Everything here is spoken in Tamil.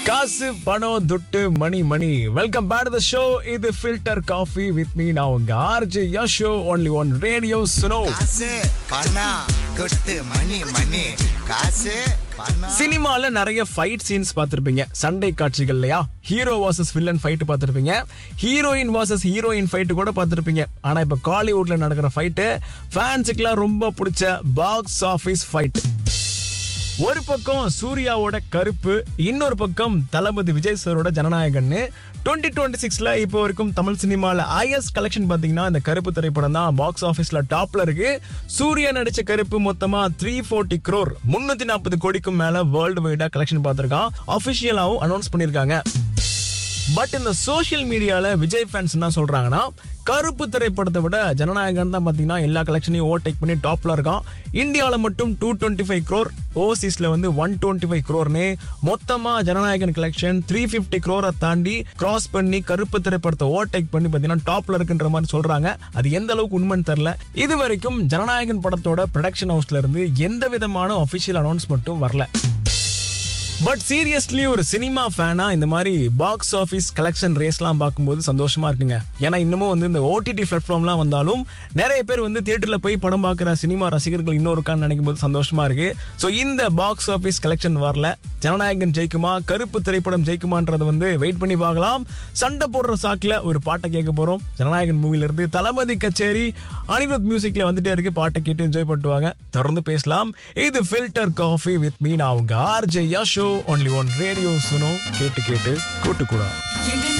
காசு பணம் துட்டு money money welcome back to the show இது ஃபில்டர் காஃபி வித் மீ நான் உங்க RJ Yasho only one radio Suno காசு பணம் கொட்டு மணி மணி காசு பணம் சினிமால நிறைய ஃபைட் சீன்ஸ் பார்த்திருப்பீங்க சண்டை காட்சிகள் இல்லையா ஹீரோ வாசஸ் வில்லன் ஃபைட் பார்த்திருப்பீங்க ஹீரோயின் வாசஸ் ஹீரோயின் ஃபைட் கூட பார்த்திருப்பீங்க ஆனா இப்ப காலிவுட்ல நடக்கிற ஃபைட்டு ஃபேன்ஸுக்குலாம் ரொம்ப பிடிச்ச பாக்ஸ் ஆஃபீஸ் ஃபைட் ஒரு பக்கம் சூர்யாவோட கருப்பு இன்னொரு பக்கம் தளபதி விஜய் சாரோட ஜனநாயகன்னு டுவெண்ட்டி டுவெண்ட்டி சிக்ஸ்ல இப்போ வரைக்கும் தமிழ் சினிமால ஐஎஸ் கலெக்ஷன் பாத்தீங்கன்னா இந்த கருப்பு திரைப்படம் தான் பாக்ஸ் ஆஃபீஸ்ல டாப்ல இருக்கு சூர்யா நடிச்ச கருப்பு மொத்தமா த்ரீ ஃபோர்ட்டி க்ரோர் முன்னூத்தி நாற்பது கோடிக்கும் மேல வேர்ல்டு வைடா கலெக்ஷன் பார்த்திருக்கான் அபிஷியலாவும் அனௌன்ஸ் பண்ணிருக்காங்க பட் இந்த சோஷியல் மீடியால விஜய் ஃபேன்ஸ் என்ன சொல்றாங்கன்னா கருப்பு திரைப்படத்தை விட ஜனநாயகன் தான் பாத்தீங்கன்னா எல்லா கலெக்ஷனையும் ஓவர்டேக் பண்ணி டாப்ல இருக்கான் இந்தியாவில் மட்டும் டூ டுவெண்ட்டி ஃபைவ் க்ரோர் ஓவர்சீஸ்ல வந்து ஒன் டுவெண்ட்டி ஃபைவ் க்ரோர்னு மொத்தமா ஜனநாயகன் கலெக்ஷன் த்ரீ ஃபிஃப்டி க்ரோரை தாண்டி கிராஸ் பண்ணி கருப்பு திரைப்படத்தை ஓவர்டேக் பண்ணி பாத்தீங்கன்னா டாப்ல இருக்குன்ற மாதிரி சொல்றாங்க அது எந்த அளவுக்கு உண்மைன்னு தெரியல இது வரைக்கும் ஜனநாயகன் படத்தோட ப்ரொடக்ஷன் ஹவுஸ்ல இருந்து எந்த விதமான அபிஷியல் அனௌன்ஸ்மெண்ட்டும் வரல பட் சீரியஸ்லி ஒரு சினிமா ஃபேனா இந்த மாதிரி பாக்ஸ் ஆஃபீஸ் கலெக்ஷன் ரேஸ்லாம் பார்க்கும்போது சந்தோஷமா இருக்குங்க ஏன்னா இன்னமும் வந்து இந்த ஓடிடி பிளாட்ஃபார்ம்லாம் வந்தாலும் நிறைய பேர் வந்து தியேட்டர்ல போய் படம் பார்க்குற சினிமா ரசிகர்கள் இன்னும் இருக்கான்னு நினைக்கும் போது சந்தோஷமா இருக்கு ஸோ இந்த பாக்ஸ் ஆஃபீஸ் கலெக்ஷன் வரல ஜனநாயகன் ஜெயிக்குமா கருப்பு திரைப்படம் ஜெயிக்குமான்றதை வந்து வெயிட் பண்ணி பார்க்கலாம் சண்டை போடுற சாக்கில் ஒரு பாட்டை கேட்க போறோம் ஜனநாயகன் மூவில இருந்து தளபதி கச்சேரி அனிருத் மியூசிக்ல வந்துட்டே இருக்கு பாட்டை கேட்டு என்ஜாய் பண்ணுவாங்க தொடர்ந்து பேசலாம் இது ஃபில்டர் காஃபி வித் மீன் அவங்க RJ Yasho only one radio Suno கேட்டு கேட்டு கூட்டு கூட எங்க